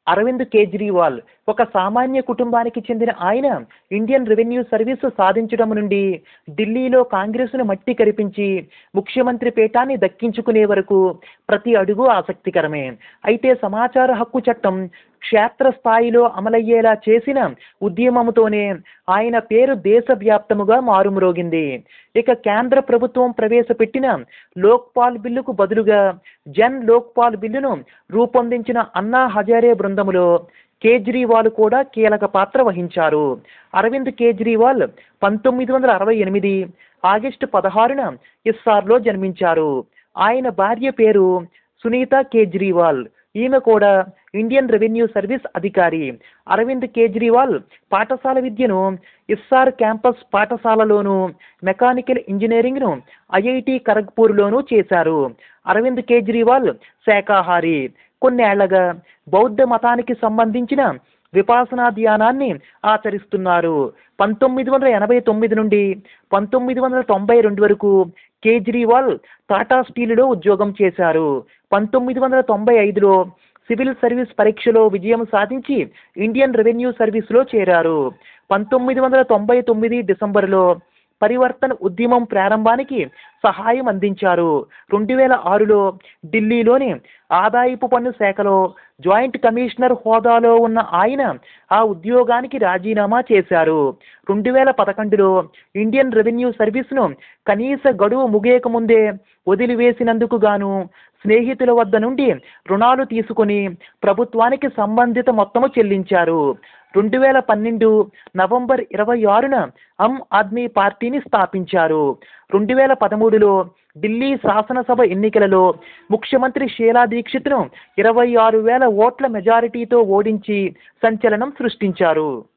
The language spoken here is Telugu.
అరవింద్ కేజ్రీవాల్ ఒక సామాన్య కుటుంబానికి చెందిన ఆయన ఇండియన్ రెవెన్యూ సర్వీసు సాధించడం నుండి ఢిల్లీలో కాంగ్రెస్ను మట్టి కరిపించి ముఖ్యమంత్రి పీఠాన్ని దక్కించుకునే వరకు ప్రతి అడుగు ఆసక్తికరమే అయితే సమాచార హక్కు చట్టం క్షేత్రస్థాయిలో అమలయ్యేలా చేసిన ఉద్యమంతోనే ఆయన పేరు దేశవ్యాప్తముగా మారుమ్రోగింది ఇక కేంద్ర ప్రభుత్వం ప్రవేశపెట్టిన లోక్పాల్ బిల్లుకు బదులుగా జన్ లోక్పాల్ బిల్లును రూపొందించిన అన్నా హజారే బృందములో కేజ్రీవాల్ కూడా కీలక పాత్ర వహించారు అరవింద్ కేజ్రీవాల్ పంతొమ్మిది వందల అరవై ఎనిమిది ఆగస్టు పదహారున ఇస్సార్లో జన్మించారు ఆయన భార్య పేరు సునీత కేజ్రీవాల్ ఈమె కూడా ఇండియన్ రెవెన్యూ సర్వీస్ అధికారి అరవింద్ కేజ్రీవాల్ పాఠశాల విద్యను ఇస్సార్ క్యాంపస్ పాఠశాలలోను మెకానికల్ ఇంజనీరింగ్ను ఐఐటి ఖరగ్పూర్లోనూ చేశారు అరవింద్ కేజ్రీవాల్ శాకాహారి కొన్నేళ్లగా బౌద్ధ మతానికి సంబంధించిన విపాసనా ధ్యానాన్ని ఆచరిస్తున్నారు పంతొమ్మిది వందల ఎనభై తొమ్మిది నుండి పంతొమ్మిది వందల తొంభై రెండు వరకు కేజ్రీవాల్ టాటా స్టీలులో ఉద్యోగం చేశారు పంతొమ్మిది వందల తొంభై ఐదులో సివిల్ సర్వీస్ పరీక్షలో విజయం సాధించి ఇండియన్ రెవెన్యూ సర్వీస్లో చేరారు పంతొమ్మిది వందల తొంభై తొమ్మిది డిసెంబర్లో పరివర్తన్ ఉద్యమం ప్రారంభానికి సహాయం అందించారు రెండు వేల ఆరులో ఢిల్లీలోని ఆదాయపు పన్ను శాఖలో జాయింట్ కమిషనర్ హోదాలో ఉన్న ఆయన ఆ ఉద్యోగానికి రాజీనామా చేశారు రెండు వేల పదకొండులో ఇండియన్ రెవెన్యూ సర్వీస్ను కనీస గడువు ముగియక ముందే వదిలివేసినందుకు గాను స్నేహితుల వద్ద నుండి రుణాలు తీసుకుని ప్రభుత్వానికి సంబంధిత మొత్తము చెల్లించారు రెండు వేల పన్నెండు నవంబర్ ఇరవై ఆరున ఆమ్ ఆద్మీ పార్టీని స్థాపించారు రెండు వేల పదమూడులో ఢిల్లీ శాసనసభ ఎన్నికలలో ముఖ్యమంత్రి షీలా దీక్షిత్ను ఇరవై ఆరు వేల ఓట్ల మెజారిటీతో ఓడించి సంచలనం సృష్టించారు